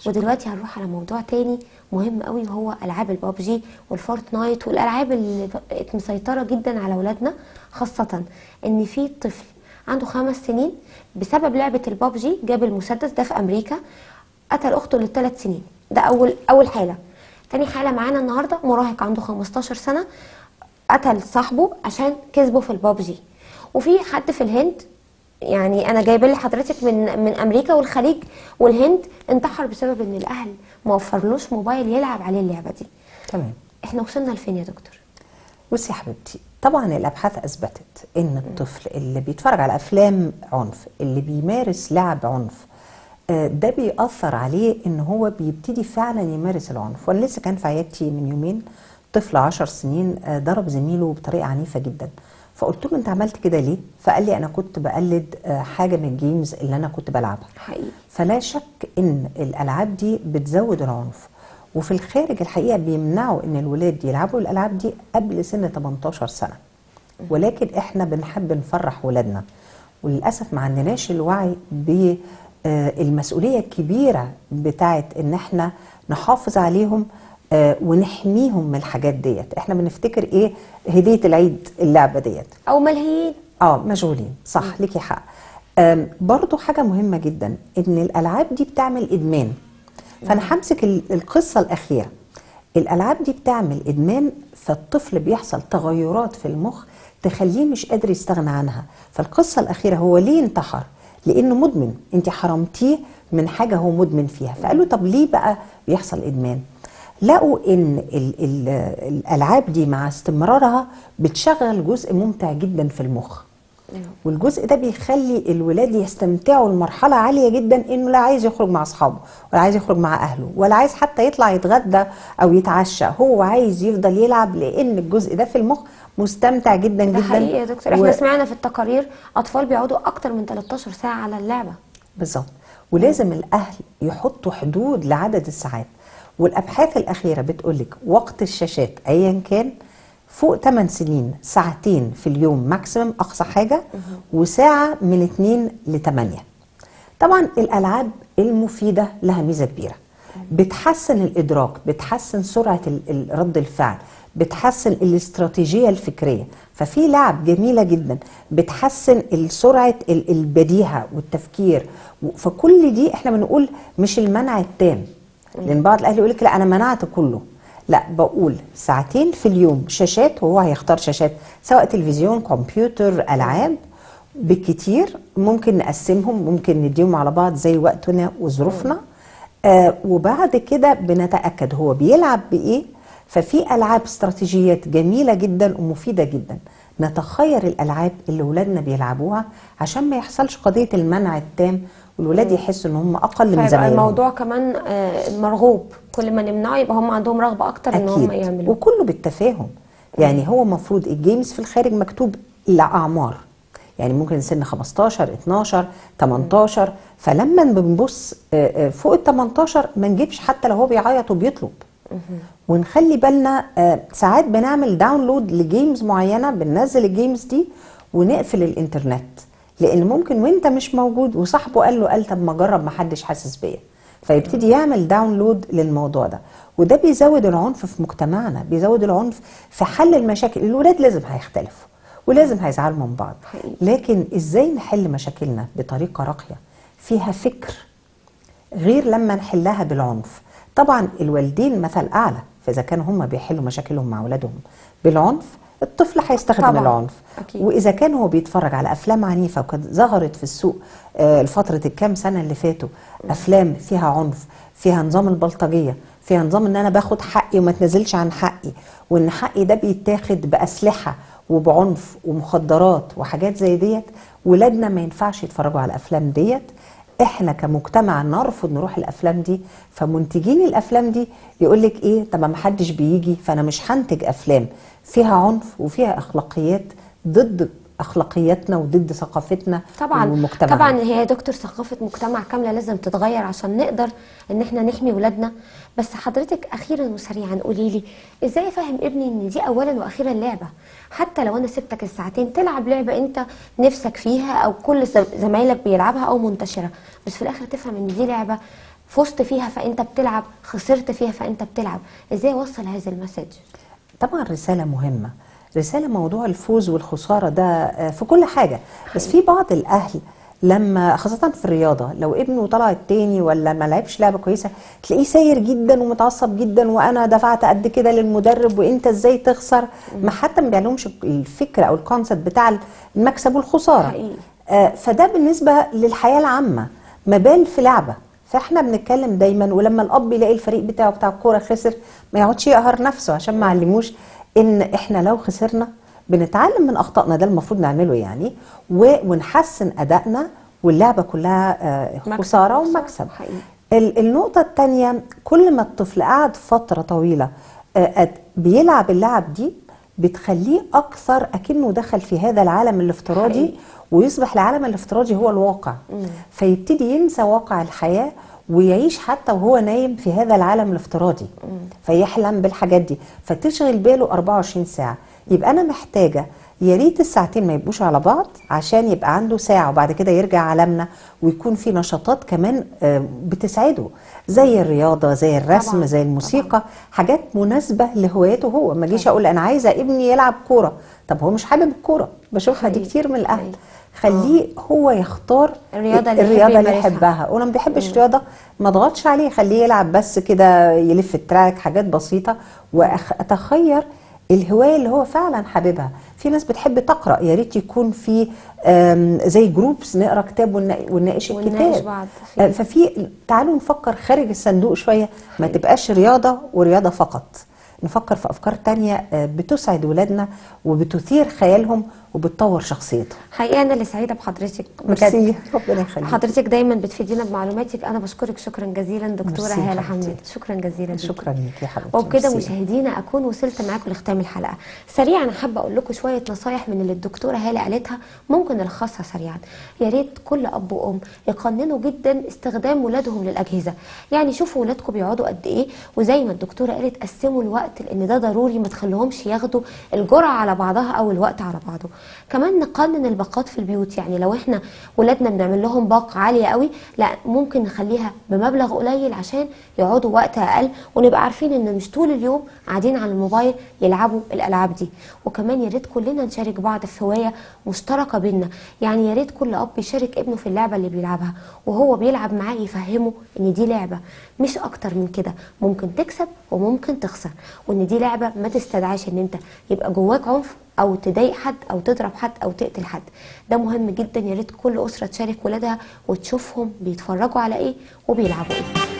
ودلوقتي هنروح على موضوع تاني مهم قوي وهو العاب البابجي والفورتنايت والالعاب اللي بقت مسيطره جدا على اولادنا خاصه ان في طفل عنده خمس سنين بسبب لعبه البابجي جاب المسدس ده في امريكا قتل اخته للثلاث سنين ده اول اول حاله تاني حاله معانا النهارده مراهق عنده 15 سنه قتل صاحبه عشان كسبه في البابجي وفي حد في الهند يعني انا جايبه لي حضرتك من من امريكا والخليج والهند انتحر بسبب ان الاهل ما وفرلوش موبايل يلعب عليه اللعبه دي تمام احنا وصلنا لفين يا دكتور بصي يا حبيبتي طبعا الابحاث اثبتت ان الطفل اللي بيتفرج على افلام عنف اللي بيمارس لعب عنف آه، ده بيأثر عليه ان هو بيبتدي فعلا يمارس العنف وانا لسه كان في عيادتي من يومين طفل عشر سنين آه، ضرب زميله بطريقه عنيفه جدا فقلت له انت عملت كده ليه فقال لي انا كنت بقلد آه، حاجه من الجيمز اللي انا كنت بلعبها حقيقي فلا شك ان الالعاب دي بتزود العنف وفي الخارج الحقيقه بيمنعوا ان الولاد يلعبوا الالعاب دي قبل سن 18 سنه ولكن احنا بنحب نفرح ولادنا وللاسف ما عندناش الوعي بالمسؤوليه الكبيره بتاعت ان احنا نحافظ عليهم آه، ونحميهم من الحاجات ديت احنا بنفتكر ايه هديه العيد اللعبه ديت او ملهيين اه مشغولين صح ليكي حق آم، برضو حاجة مهمة جدا ان الالعاب دي بتعمل ادمان فانا همسك ال- القصة الاخيرة الالعاب دي بتعمل ادمان فالطفل بيحصل تغيرات في المخ تخليه مش قادر يستغنى عنها فالقصة الاخيرة هو ليه انتحر لانه مدمن انت حرمتيه من حاجة هو مدمن فيها فقالوا طب ليه بقى بيحصل ادمان لقوا ان ال ال الالعاب دي مع استمرارها بتشغل جزء ممتع جدا في المخ والجزء ده بيخلي الولاد يستمتعوا لمرحله عاليه جدا انه لا عايز يخرج مع اصحابه ولا عايز يخرج مع اهله ولا عايز حتى يطلع يتغدى او يتعشى هو عايز يفضل يلعب لان الجزء ده في المخ مستمتع جدا ده جدا حقيقي يا دكتور احنا سمعنا في التقارير اطفال بيقعدوا اكتر من 13 ساعه على اللعبه بالظبط ولازم الاهل يحطوا حدود لعدد الساعات والابحاث الاخيره بتقولك وقت الشاشات ايا كان فوق 8 سنين ساعتين في اليوم ماكسيمم اقصى حاجه وساعه من 2 ل 8 طبعا الالعاب المفيده لها ميزه كبيره بتحسن الادراك بتحسن سرعه ال- ال- رد الفعل بتحسن الاستراتيجيه الفكريه ففي لعب جميله جدا بتحسن سرعه ال- البديهه والتفكير و- فكل دي احنا بنقول مش المنع التام لان بعض الاهل يقول لك لا انا منعت كله لا بقول ساعتين في اليوم شاشات وهو هيختار شاشات سواء تلفزيون كمبيوتر العاب بالكتير ممكن نقسمهم ممكن نديهم على بعض زي وقتنا وظروفنا آه وبعد كده بنتاكد هو بيلعب بايه ففي العاب استراتيجيات جميله جدا ومفيده جدا نتخير الالعاب اللي ولادنا بيلعبوها عشان ما يحصلش قضيه المنع التام والولاد يحسوا ان هم اقل من فيبقى زمايلهم الموضوع كمان آه، مرغوب كل ما نمنعه يبقى هم عندهم رغبه اكتر ان هم اكيد يعملوا وكله بالتفاهم يعني هو المفروض الجيمز في الخارج مكتوب لاعمار يعني ممكن سن 15 12 18 فلما بنبص آه، آه، فوق ال 18 ما نجيبش حتى لو هو بيعيط وبيطلب ونخلي بالنا آه، ساعات بنعمل داونلود لجيمز معينه بننزل الجيمز دي ونقفل الانترنت لان ممكن وانت مش موجود وصاحبه قال له قال طب ما اجرب ما حدش حاسس بيا فيبتدي يعمل داونلود للموضوع ده وده بيزود العنف في مجتمعنا بيزود العنف في حل المشاكل الولاد لازم هيختلفوا ولازم هيزعلوا من بعض حقيقي. لكن ازاي نحل مشاكلنا بطريقه راقيه فيها فكر غير لما نحلها بالعنف طبعا الوالدين مثل اعلى فاذا كانوا هم بيحلوا مشاكلهم مع اولادهم بالعنف الطفل هيستخدم طبعاً. العنف أكيد. واذا كان هو بيتفرج على افلام عنيفه وكانت ظهرت في السوق آه، الفتره الكام سنه اللي فاتوا افلام فيها عنف فيها نظام البلطجيه فيها نظام ان انا باخد حقي وما تنزلش عن حقي وان حقي ده بيتاخد باسلحه وبعنف ومخدرات وحاجات زي ديت ولادنا ما ينفعش يتفرجوا على الافلام ديت احنا كمجتمع نرفض نروح الافلام دي فمنتجين الافلام دي يقول لك ايه طب ما حدش بيجي فانا مش هنتج افلام فيها عنف وفيها اخلاقيات ضد اخلاقياتنا وضد ثقافتنا طبعا ومجتمعنا طبعا هي يا دكتور ثقافه مجتمع كامله لازم تتغير عشان نقدر ان احنا نحمي ولادنا بس حضرتك اخيرا وسريعا قولي لي ازاي افهم ابني ان دي اولا واخيرا لعبه حتى لو انا سبتك الساعتين تلعب لعبه انت نفسك فيها او كل ز- زمايلك بيلعبها او منتشره بس في الاخر تفهم ان دي لعبه فزت فيها فانت بتلعب خسرت فيها فانت بتلعب ازاي اوصل هذا المسج طبعا رسالة مهمة رسالة موضوع الفوز والخسارة ده آه، في كل حاجة بس في بعض الأهل لما خاصة في الرياضة لو ابنه طلع التاني ولا ما لعبش لعبة كويسة تلاقيه ساير جدا ومتعصب جدا وأنا دفعت قد كده للمدرب وأنت إزاي تخسر ما حتى ما بيعلمش الفكرة أو الكونسبت بتاع المكسب والخسارة حقيقي. آه، فده بالنسبة للحياة العامة ما بال في لعبة فاحنا بنتكلم دايما ولما الاب يلاقي الفريق بتاعه بتاع الكوره خسر ما يقعدش يقهر نفسه عشان ما علموش ان احنا لو خسرنا بنتعلم من اخطائنا ده المفروض نعمله يعني و- ونحسن ادائنا واللعبه كلها آه، مكسب خساره وخسارة. ومكسب حقيقي. ال- النقطه الثانيه كل ما الطفل قعد فتره طويله آه، أد- بيلعب اللعب دي بتخليه اكثر اكنه دخل في هذا العالم الافتراضي حقيقي. ويصبح العالم الافتراضي هو الواقع فيبتدي ينسى واقع الحياة ويعيش حتى وهو نايم في هذا العالم الافتراضي فيحلم بالحاجات دي فتشغل باله 24 ساعة يبقى أنا محتاجة يا ريت الساعتين ما يبقوش على بعض عشان يبقى عنده ساعة وبعد كده يرجع عالمنا ويكون في نشاطات كمان آه، بتسعده زي الرياضة زي الرسم طبعاً، زي الموسيقى حاجات مناسبة لهوايته هو ما جيش أقول أنا عايزة ابني يلعب كورة طب هو مش حابب الكورة بشوفها دي حقيقي. كتير من الأهل حقيقي. خليه هو يختار الرياضة اللي يحب الرياضة اللي يمارسها. يحبها ولما بيحبش رياضة ما اضغطش عليه خليه يلعب بس كده يلف التراك حاجات بسيطة واتخير الهواية اللي هو فعلا حاببها في ناس بتحب تقرأ يا ريت يكون في آم، زي جروبس نقرا كتاب وننا- ونناقش ونناقش الكتاب بعض فيه. آه، ففي تعالوا نفكر خارج الصندوق شوية ما تبقاش رياضة ورياضة فقط نفكر في أفكار تانية آه، بتسعد ولادنا وبتثير خيالهم وبتطور شخصيتهم حقيقه انا اللي سعيده بحضرتك ميرسي ربنا يخليك حضرتك دايما بتفيدينا بمعلوماتك انا بشكرك شكرا جزيلا دكتوره ميرسي هاله حبيبتي. حماد شكرا جزيلا ليكي. شكرا ليك يا حبيبتي وبكده ميرسي. مشاهدينا اكون وصلت معاكم لختام الحلقه سريعا حابه اقول لكم شويه نصايح من اللي الدكتوره هاله قالتها ممكن نلخصها سريعا يا ريت كل اب وام يقننوا جدا استخدام ولادهم للاجهزه يعني شوفوا ولادكم بيقعدوا قد ايه وزي ما الدكتوره قالت قسموا الوقت لان ده ضروري ما تخليهمش ياخدوا الجرعه على بعضها او الوقت على بعضه كمان نقنن الباقات في البيوت يعني لو احنا ولادنا بنعمل لهم باقه عاليه قوي لا ممكن نخليها بمبلغ قليل عشان يقعدوا وقت اقل ونبقى عارفين ان مش طول اليوم قاعدين على الموبايل يلعبوا الالعاب دي وكمان يا ريت كلنا نشارك بعض في هوايه مشتركه بينا يعني يا ريت كل اب يشارك ابنه في اللعبه اللي بيلعبها وهو بيلعب معاه يفهمه ان دي لعبه مش اكتر من كده ممكن تكسب وممكن تخسر وان دي لعبه ما تستدعيش ان انت يبقى جواك عنف او تضايق حد او تضرب حد او تقتل حد ده مهم جدا يا ريت كل اسره تشارك ولادها وتشوفهم بيتفرجوا على ايه وبيلعبوا ايه